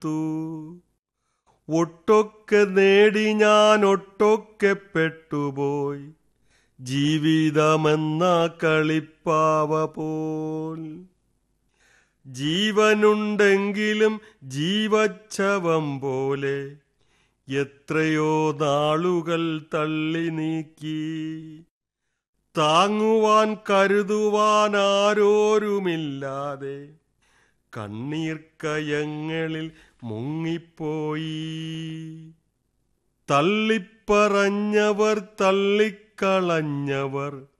മടുത്തു ഒട്ടൊക്കെ നേടി ഞാൻ ഒട്ടൊക്കെ പെട്ടുപോയി ജീവിതമെന്ന കളിപ്പാവ പോൽ ജീവനുണ്ടെങ്കിലും ജീവച്ഛവം പോലെ എത്രയോ നാളുകൾ തള്ളി നീക്കി താങ്ങുവാൻ കരുതുവാൻ ആരോരുമില്ലാതെ കണ്ണീർ കയങ്ങളിൽ മുങ്ങിപ്പോയി തള്ളിപ്പറഞ്ഞവർ തള്ളിക്കളഞ്ഞവർ